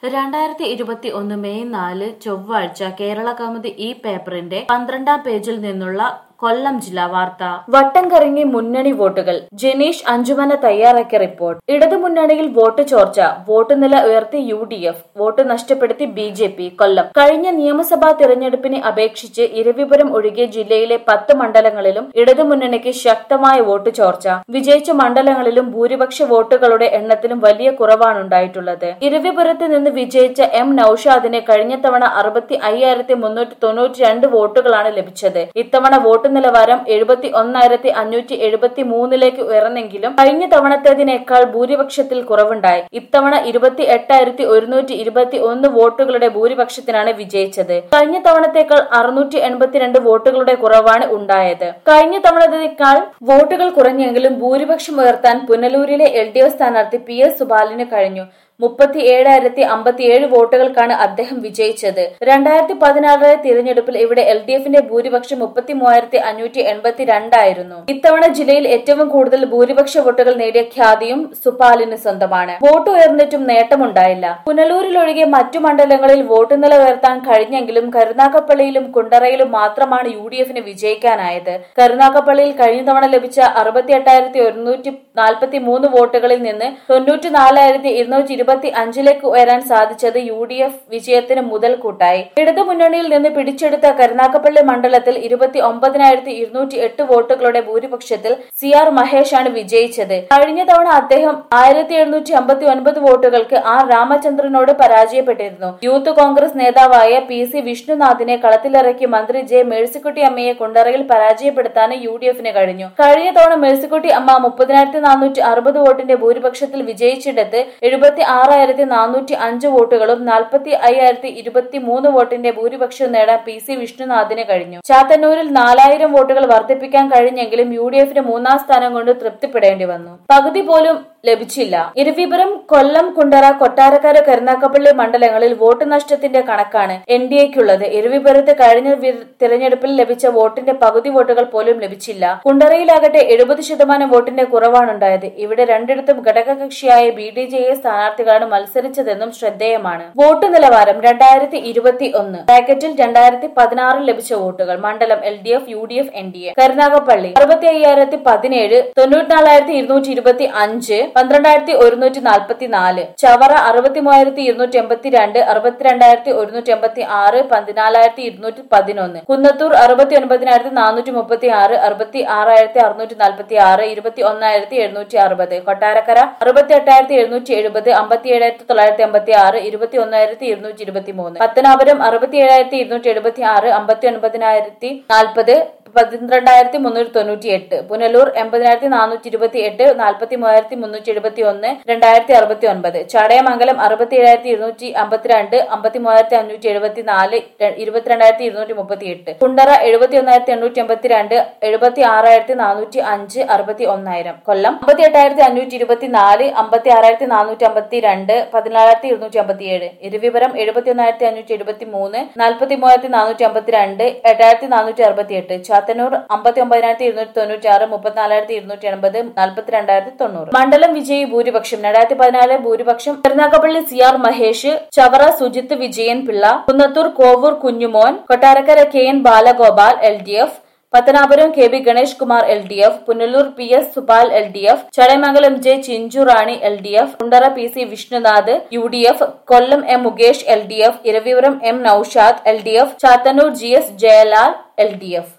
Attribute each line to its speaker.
Speaker 1: രണ്ടായിരത്തി ഇരുപത്തി ഒന്ന് മെയ് നാല് ചൊവ്വാഴ്ച കേരള കൗമുദി ഈ പേപ്പറിന്റെ പന്ത്രണ്ടാം പേജിൽ നിന്നുള്ള കൊല്ലം ജില്ലാ വാർത്ത വട്ടം കറങ്ങി മുന്നണി വോട്ടുകൾ ജനീഷ് അഞ്ചുമന തയ്യാറാക്കിയ റിപ്പോർട്ട് ഇടതു മുന്നണിയിൽ വോട്ട് ചോർച്ച വോട്ട് നില ഉയർത്തി യു ഡി എഫ് വോട്ട് നഷ്ടപ്പെടുത്തി ബി ജെ പി കൊല്ലം കഴിഞ്ഞ നിയമസഭാ തെരഞ്ഞെടുപ്പിനെ അപേക്ഷിച്ച് ഇരവിപുരം ഒഴികെ ജില്ലയിലെ പത്ത് മണ്ഡലങ്ങളിലും ഇടതു മുന്നണിക്ക് ശക്തമായ വോട്ട് ചോർച്ച വിജയിച്ച മണ്ഡലങ്ങളിലും ഭൂരിപക്ഷ വോട്ടുകളുടെ എണ്ണത്തിലും വലിയ കുറവാണുണ്ടായിട്ടുള്ളത് ഇരവിപുരത്ത് നിന്ന് വിജയിച്ച എം നൌഷാദിന് കഴിഞ്ഞ തവണ അറുപത്തി അയ്യായിരത്തി മുന്നൂറ്റി തൊണ്ണൂറ്റി രണ്ട് വോട്ടുകളാണ് ലഭിച്ചത് ഇത്തവണ വോട്ട് നിലവാരം എഴുപത്തി ഒന്നായിരത്തി അഞ്ഞൂറ്റി എഴുപത്തി മൂന്നിലേക്ക് ഉയർന്നെങ്കിലും കഴിഞ്ഞ തവണത്തേതിനേക്കാൾ ഭൂരിപക്ഷത്തിൽ കുറവുണ്ടായി ഇത്തവണ ഇരുപത്തി എട്ടായിരത്തി ഒരുന്നൂറ്റി ഇരുപത്തി ഒന്ന് വോട്ടുകളുടെ ഭൂരിപക്ഷത്തിനാണ് വിജയിച്ചത് കഴിഞ്ഞ തവണത്തേക്കാൾ അറുന്നൂറ്റി എൺപത്തിരണ്ട് വോട്ടുകളുടെ കുറവാണ് ഉണ്ടായത് കഴിഞ്ഞ തവണത്തേക്കാൾ വോട്ടുകൾ കുറഞ്ഞെങ്കിലും ഭൂരിപക്ഷം ഉയർത്താൻ പുനലൂരിലെ എൽ ഡി എഫ് സ്ഥാനാർത്ഥി പി എസ് സുബാലിന് കഴിഞ്ഞു മുപ്പത്തി ഏഴായിരത്തി അമ്പത്തിയേഴ് വോട്ടുകൾക്കാണ് അദ്ദേഹം വിജയിച്ചത് രണ്ടായിരത്തി പതിനാറിലെ തിരഞ്ഞെടുപ്പിൽ ഇവിടെ എൽ ഡി എഫിന്റെ ഭൂരിപക്ഷം മുപ്പത്തി മൂവായിരത്തി അഞ്ഞൂറ്റി എൺപത്തി രണ്ടായിരുന്നു ഇത്തവണ ജില്ലയിൽ ഏറ്റവും കൂടുതൽ ഭൂരിപക്ഷ വോട്ടുകൾ നേടിയ ഖ്യാതിയും സുപാലിന് സ്വന്തമാണ് വോട്ട് ഉയർന്നിട്ടും നേട്ടമുണ്ടായില്ല പുനലൂരിലൊഴികെ മറ്റു മണ്ഡലങ്ങളിൽ വോട്ട് നില ഉയർത്താൻ കഴിഞ്ഞെങ്കിലും കരുനാഗപ്പള്ളിയിലും കുണ്ടറയിലും മാത്രമാണ് യു ഡി എഫിന് വിജയിക്കാനായത് കരുനാഗപ്പള്ളിയിൽ കഴിഞ്ഞ തവണ ലഭിച്ച അറുപത്തി എട്ടായിരത്തി ഒരുന്നൂറ്റി നാൽപ്പത്തി മൂന്ന് വോട്ടുകളിൽ നിന്ന് തൊണ്ണൂറ്റി നാലായിരത്തി ഇരുന്നൂറ്റി ഇരുപത്തി അഞ്ചിലേക്ക് ഉയരാൻ സാധിച്ചത് യു ഡി എഫ് വിജയത്തിന് മുതൽക്കൂട്ടായി ഇടതു മുന്നണിയിൽ നിന്ന് പിടിച്ചെടുത്ത കരുനാഗപ്പള്ളി മണ്ഡലത്തിൽ ഇരുപത്തി ഒമ്പതിനായിരത്തി ഇരുന്നൂറ്റി എട്ട് വോട്ടുകളുടെ ഭൂരിപക്ഷത്തിൽ സി ആർ മഹേഷാണ് വിജയിച്ചത് കഴിഞ്ഞ തവണ അദ്ദേഹം ആയിരത്തി എഴുന്നൂറ്റി അമ്പത്തി ഒൻപത് വോട്ടുകൾക്ക് ആർ രാമചന്ദ്രനോട് പരാജയപ്പെട്ടിരുന്നു യൂത്ത് കോൺഗ്രസ് നേതാവായ പി സി വിഷ്ണുനാഥിനെ കളത്തിലിറക്കി മന്ത്രി ജെ മേഴ്സിക്കുട്ടി അമ്മയെ കുണ്ടറയിൽ പരാജയപ്പെടുത്താൻ യു ഡി എഫിന് കഴിഞ്ഞു കഴിഞ്ഞ തവണ മേഴ്സിക്കുട്ടി അമ്മ മുപ്പതിനായിരത്തി നാനൂറ്റി അറുപത് വോട്ടിന്റെ ഭൂരിപക്ഷത്തിൽ വിജയിച്ചിടത്ത് എഴുപത്തി ആറായിരത്തി നാനൂറ്റി അഞ്ച് വോട്ടുകളും നാൽപ്പത്തി അയ്യായിരത്തി ഇരുപത്തി മൂന്ന് വോട്ടിന്റെ ഭൂരിപക്ഷവും നേടാൻ പി സി വിഷ്ണുനാഥിന് കഴിഞ്ഞു ചാത്തന്നൂരിൽ നാലായിരം വോട്ടുകൾ വർദ്ധിപ്പിക്കാൻ കഴിഞ്ഞെങ്കിലും യു ഡി എഫിന് മൂന്നാം സ്ഥാനം കൊണ്ട് തൃപ്തിപ്പെടേണ്ടി വന്നു പകുതി പോലും ലഭിച്ചില്ല ഇരുവിപുരം കൊല്ലം കുണ്ടറ കൊട്ടാരക്കര കരുനാഗപ്പള്ളി മണ്ഡലങ്ങളിൽ വോട്ട് നഷ്ടത്തിന്റെ കണക്കാണ് എൻ ഡി എക്കുള്ളത് ഇരുവിപുരത്ത് കഴിഞ്ഞ തിരഞ്ഞെടുപ്പിൽ ലഭിച്ച വോട്ടിന്റെ പകുതി വോട്ടുകൾ പോലും ലഭിച്ചില്ല കുണ്ടറയിലാകട്ടെ എഴുപത് ശതമാനം വോട്ടിന്റെ കുറവാണുണ്ടായത് ഇവിടെ രണ്ടിടത്തും ഘടകകക്ഷിയായ ബി ഡി ജെ എ സ്ഥാനാർത്ഥികളാണ് മത്സരിച്ചതെന്നും ശ്രദ്ധേയമാണ് വോട്ട് നിലവാരം രണ്ടായിരത്തി ഇരുപത്തി ഒന്ന് ബ്രാക്കറ്റിൽ രണ്ടായിരത്തി പതിനാറിൽ ലഭിച്ച വോട്ടുകൾ മണ്ഡലം L D F U D F N D A Karunagappally അറുപത്തി അയ്യായിരത്തി പതിനേഴ് തൊണ്ണൂറ്റിനാലായിരത്തി ഇരുന്നൂറ്റി ഇരുപത്തി അഞ്ച് പന്ത്രണ്ടായിരത്തി ഒരുന്നൂറ്റി നാൽപ്പത്തി നാല് ചവറ അറുപത്തി മൂവായിരത്തി ഇരുന്നൂറ്റി എൺപത്തി രണ്ട് അറുപത്തിരണ്ടായിരത്തി ഒരുന്നൂറ്റി എൺപത്തി ആറ് പതിനാലായിരത്തി ഇരുന്നൂറ്റി പതിനൊന്ന് കുന്നത്തൂർ അറുപത്തി ഒൻപതിനായിരത്തി നാനൂറ്റി മുപ്പത്തി ആറ് അറുപത്തി ആറായിരത്തി അറുന്നൂറ്റി നാൽപ്പത്തി ആറ് ഇരുപത്തി ഒന്നായിരത്തി എഴുന്നൂറ്റി അറുപത് കൊട്ടാരക്കര അറുപത്തി എട്ടായിരത്തി എഴുന്നൂറ്റി എഴുപത് അമ്പത്തി ഏഴായിരത്തി തൊള്ളായിരത്തി അമ്പത്തി ആറ് ഇരുപത്തി ഒന്നായിരത്തി ഇരുന്നൂറ്റി ഇരുപത്തി മൂന്ന് പത്തനാപുരം അറുപത്തി ഏഴായിരത്തി ഇരുന്നൂറ്റി എഴുപത്തി ആറ് അമ്പത്തി ഒൻപതിനായിരത്തി നാൽപ്പത് പന്ത്രണ്ടായിരത്തി മുന്നൂറ്റി തൊണ്ണൂറ്റി എട്ട് പുനലൂർ എൺപതിനായിരത്തി നാനൂറ്റി ഇരുപത്തി എട്ട് നാൽപ്പത്തി മൂവായിരത്തി മുന്നൂറ്റി എഴുപത്തി ഒന്ന് രണ്ടായിരത്തി അറുപത്തി ഒൻപത് ചടയമംഗലം അറുപത്തി ഏഴായിരത്തി ഇരുന്നൂറ്റി അമ്പത്തിരണ്ട് അമ്പത്തി മൂവായിരത്തി അഞ്ഞൂറ്റി എഴുപത്തി നാല് ഇരുപത്തിരണ്ടായിരത്തി ഇരുന്നൂറ്റി മുപ്പത്തി എട്ട് കുണ്ടറ എഴുപത്തി ഒന്നായിരത്തി എണ്ണൂറ്റി എൺപത്തി രണ്ട് എഴുപത്തി ആറായിരത്തി നാനൂറ്റി അഞ്ച് അറുപത്തി ഒന്നായിരം കൊല്ലം അമ്പത്തി എട്ടായിരത്തി അഞ്ഞൂറ്റി ഇരുപത്തി നാല് അമ്പത്തി ആറായിരത്തി നാനൂറ്റി അമ്പത്തി രണ്ട് പതിനാലായിരത്തി ഇരുന്നൂറ്റി അമ്പത്തി ഏഴ് ഇരുവിപുരം എഴുപത്തി ഒന്നായിരത്തി അഞ്ഞൂറ്റി എഴുപത്തി മൂന്ന് നാൽപ്പത്തി മൂവായിരത്തി നാനൂറ്റി അമ്പത്തി രണ്ട് എട്ടായിരത്തി നാനൂറ്റി അറുപത്തി എട്ട് ചാത്തന്നൂർ അമ്പത്തി ഒമ്പതിനായിരത്തി ഇരുന്നൂറ്റി തൊണ്ണൂറ്റി ആറ് മുപ്പത്തിനാലായിരത്തി ഇരുന്നൂറ്റി എൺപത് നാൽപ്പത്തി രണ്ടായിരത്തി തൊണ്ണൂറ് മണ്ഡലം വിജയി ഭൂരിപക്ഷം രണ്ടായിരത്തി പതിനാല് ഭൂരിപക്ഷം Karunagappally C R Mahesh Chavara Sujith Vijayan Pillai Kunnathur Kovur Kunjumon Kottarakkara K N Balagopal L D F Pathanapuram K B Ganesh Kumar L D F Punalur P S Supal L D F Chadayamangalam J Chinchurani L D F Kundara P C Vishnunath U D F Kollam M Mukesh L D F Eravipuram M Noushad L D F Chathannoor G S Jayalal L D F